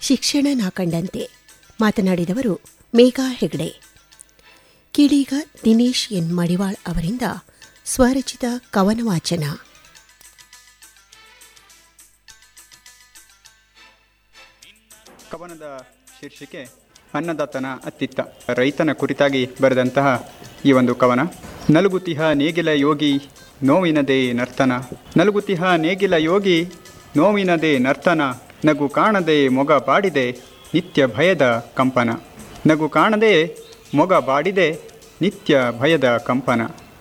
ಶಿಕ್ಷಣ ನಾ ಕಂಡಂತೆ ಮಾತನಾಡಿದವರು ಮೇಘಾ ಹೆಗಡೆ ಕಿಡೀಗ ದಿನೇಶ್ ಎನ್ ಮಡಿವಾಳ್ ಅವರಿಂದ ಸ್ವರಚಿತ ಕವನ ವಾಚನ ಕವನದ ಶೀರ್ಷಿಕೆ ಅನ್ನದಾತನ ಅತ್ತಿತ್ತ ರೈತನ ಕುರಿತಾಗಿ ಬರೆದಂತಹ ಈ ಒಂದು ಕವನ ನಲುಗುತಿಹ ನೇಗಿಲ ಯೋಗಿ ನೋವಿನದೇ ನರ್ತನ ನಲುಗುತಿಹ ನೇಗಿಲ ಯೋಗಿ ನೋವಿನದೇ ನರ್ತನ ನಗು ಕಾಣದೆ ಮೊಗ ಬಾಡಿದೆ ನಿತ್ಯ ಭಯದ ಕಂಪನ ನಗು ಕಾಣದೆ ಮೊಗ ಬಾಡಿದೆ ನಿತ್ಯ ಭಯದ ಕಂಪನ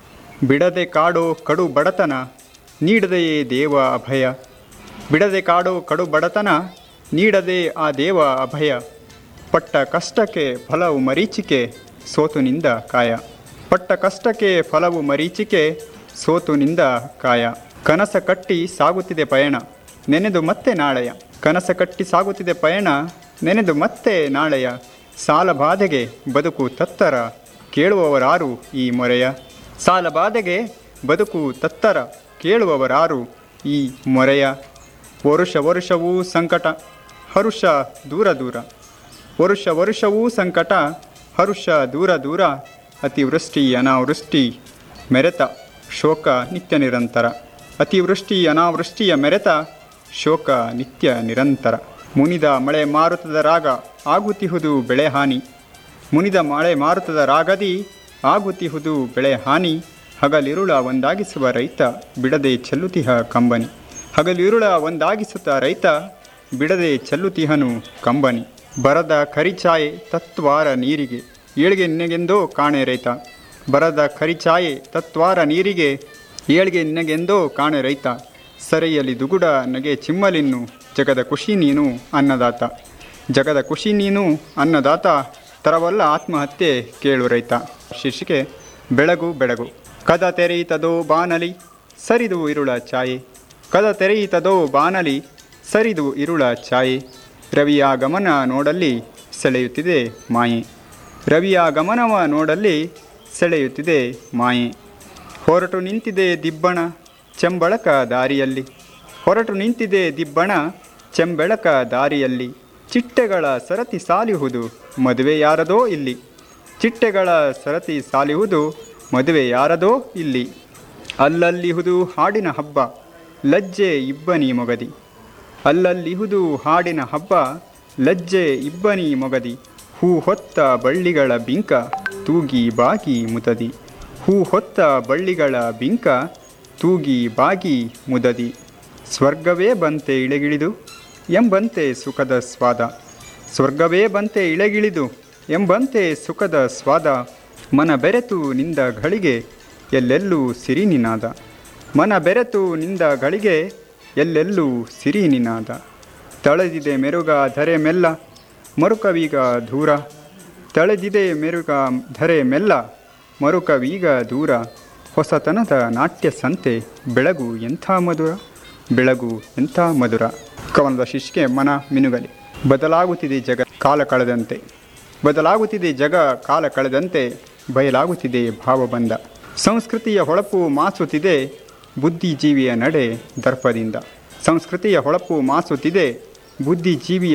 ಬಿಡದೆ ಕಾಡೋ ಕಡು ಬಡತನ ನೀಡದೆಯೇ ದೇವ ಅಭಯ ಬಿಡದೆ ಕಾಡೋ ಕಡು ಬಡತನ ನೀಡದೆ ಆ ದೇವ ಅಭಯ ಪಟ್ಟ ಕಷ್ಟಕ್ಕೆ ಫಲವು ಮರೀಚಿಕೆ ಸೋತುನಿಂದ ಕಾಯ ಪಟ್ಟ ಕಷ್ಟಕ್ಕೆ ಫಲವು ಮರೀಚಿಕೆ ಸೋತುನಿಂದ ಕಾಯ ಕನಸ ಕಟ್ಟಿ ಸಾಗುತ್ತಿದೆ ಪಯಣ ನೆನೆದು ಮತ್ತೆ ನಾಳೆಯ ಕನಸ ಕಟ್ಟಿ ಸಾಗುತ್ತಿದೆ ಪಯಣ ನೆನೆದು ಮತ್ತೆ ನಾಳೆಯ ಸಾಲ ಬಾಧೆಗೆ ಬದುಕು ತತ್ತರ ಕೇಳುವವರಾರು ಈ ಮೊರೆಯ ಸಾಲ ಬಾಧೆಗೆ ಬದುಕು ತತ್ತರ ಕೇಳುವವರಾರು ಈ ಮೊರೆಯ ವರುಷ ವರುಷವೂ ಸಂಕಟ ಹರುಷ ದೂರ ದೂರ ವರುಷ ವರುಷವೂ ಸಂಕಟ ಹರುಷ ದೂರ ದೂರ ಅತಿವೃಷ್ಟಿ ಅನಾವೃಷ್ಟಿ ಮೆರೆತ ಶೋಕ ನಿತ್ಯ ನಿರಂತರ ಅತಿವೃಷ್ಟಿ ಅನಾವೃಷ್ಟಿಯ ಮೆರೆತ ಶೋಕ ನಿತ್ಯ ನಿರಂತರ ಮುನಿದ ಮಳೆ ಮಾರುತದ ರಾಗ ಆಗುತ್ತಿಹುದು ಬೆಳೆ ಹಾನಿ ಮುನಿದ ಮಳೆ ಮಾರುತದ ರಾಗದಿ ಆಗುತ್ತಿಹುದು ಬೆಳೆ ಹಾನಿ ಹಗಲಿರುಳ ಒಂದಾಗಿಸುವ ರೈತ ಬಿಡದೆ ಚೆಲ್ಲುತಿಹ ಕಂಬನಿ ಹಗಲಿರುಳ ಒಂದಾಗಿಸುತ್ತ ರೈತ ಬಿಡದೆ ಚೆಲ್ಲುತಿಹನು ಕಂಬನಿ ಬರದ ಕರಿಚಾಯೆ ತತ್ವಾರ ನೀರಿಗೆ ಏಳಿಗೆ ನಿನಗೆಂದೋ ಕಾಣೆ ರೈತ ಬರದ ಕರಿಚಾಯೆ ತತ್ವಾರ ನೀರಿಗೆ ಏಳಿಗೆ ನಿನಗೆಂದೋ ಕಾಣೆ ರೈತ ಸರೆಯಲ್ಲಿ ದುಗುಡ ನಗೆ ಚಿಮ್ಮಲಿನ್ನು ಜಗದ ಖುಷಿ ನೀನು ಅನ್ನದಾತ ಜಗದ ಖುಷಿ ನೀನು ಅನ್ನದಾತ ತರವಲ್ಲ ಆತ್ಮಹತ್ಯೆ ಕೇಳು ರೈತ ಶೀರ್ಷಿಕೆ ಬೆಳಗು ಬೆಳಗು ಕದ ತೆರೆಯಿತದೋ ಬಾನಲಿ ಸರಿದು ಇರುಳ ಛಾಯೆ ಕದ ತೆರೆಯಿತದೋ ಬಾನಲಿ ಸರಿದು ಇರುಳ ಛಾಯೆ ರವಿಯ ಗಮನ ನೋಡಲ್ಲಿ ಸೆಳೆಯುತ್ತಿದೆ ಮಾಯೆ ರವಿಯ ಗಮನವ ನೋಡಲ್ಲಿ ಸೆಳೆಯುತ್ತಿದೆ ಮಾಯೆ ಹೊರಟು ನಿಂತಿದೆ ದಿಬ್ಬಣ ಚೆಂಬಳಕ ದಾರಿಯಲ್ಲಿ ಹೊರಟು ನಿಂತಿದೆ ದಿಬ್ಬಣ ಚೆಂಬೆಳಕ ದಾರಿಯಲ್ಲಿ ಚಿಟ್ಟೆಗಳ ಸರತಿ ಸಾಲಿಹುದು ಮದುವೆ ಯಾರದೋ ಇಲ್ಲಿ ಚಿಟ್ಟೆಗಳ ಸರತಿ ಸಾಲಿಹುದು ಮದುವೆ ಯಾರದೋ ಇಲ್ಲಿ ಅಲ್ಲಲ್ಲಿಹುದು ಹಾಡಿನ ಹಬ್ಬ ಲಜ್ಜೆ ಇಬ್ಬನಿ ಮೊಗದಿ ಅಲ್ಲಲ್ಲಿಹುದು ಹಾಡಿನ ಹಬ್ಬ ಲಜ್ಜೆ ಇಬ್ಬನಿ ಮೊಗದಿ ಹೂ ಹೊತ್ತ ಬಳ್ಳಿಗಳ ಬಿಂಕ ತೂಗಿ ಬಾಗಿ ಮುದದಿ ಹೂ ಹೊತ್ತ ಬಳ್ಳಿಗಳ ಬಿಂಕ ತೂಗಿ ಬಾಗಿ ಮುದದಿ ಸ್ವರ್ಗವೇ ಬಂತೆ ಇಳೆಗಿಳಿದು ಎಂಬಂತೆ ಸುಖದ ಸ್ವಾದ ಸ್ವರ್ಗವೇ ಬಂತೆ ಇಳೆಗಿಳಿದು ಎಂಬಂತೆ ಸುಖದ ಸ್ವಾದ ಮನ ಬೆರೆತು ನಿಂದ ಗಳಿಗೆ ಎಲ್ಲೆಲ್ಲೂ ಸಿರಿ ನಿನಾದ ಮನ ಬೆರೆತು ನಿಂದ ಗಳಿಗೆ ಎಲ್ಲೆಲ್ಲೂ ಸಿರಿ ನಿನಾದ ತಳೆದಿದೆ ಮೆರುಗ ಧರೆ ಮೆಲ್ಲ ಮರುಕವೀಗ ದೂರ ತಳೆದಿದೆ ಮೆರುಗ ಧರೆ ಮೆಲ್ಲ ಮರುಕವೀಗ ದೂರ ಹೊಸತನದ ನಾಟ್ಯ ಸಂತೆ ಬೆಳಗು ಎಂಥ ಮಧುರ ಬೆಳಗು ಎಂಥ ಮಧುರ ಕವನದ ಶಿಷ್ಕೆ ಮನ ಮಿನುಗಲಿ ಬದಲಾಗುತ್ತಿದೆ ಜಗ ಕಾಲ ಕಳೆದಂತೆ ಬದಲಾಗುತ್ತಿದೆ ಜಗ ಕಾಲ ಕಳೆದಂತೆ ಬಯಲಾಗುತ್ತಿದೆ ಭಾವಬಂಧ ಸಂಸ್ಕೃತಿಯ ಹೊಳಪು ಮಾಸುತ್ತಿದೆ ಬುದ್ಧಿಜೀವಿಯ ನಡೆ ದರ್ಪದಿಂದ ಸಂಸ್ಕೃತಿಯ ಹೊಳಪು ಮಾಸುತ್ತಿದೆ ಬುದ್ಧಿಜೀವಿಯ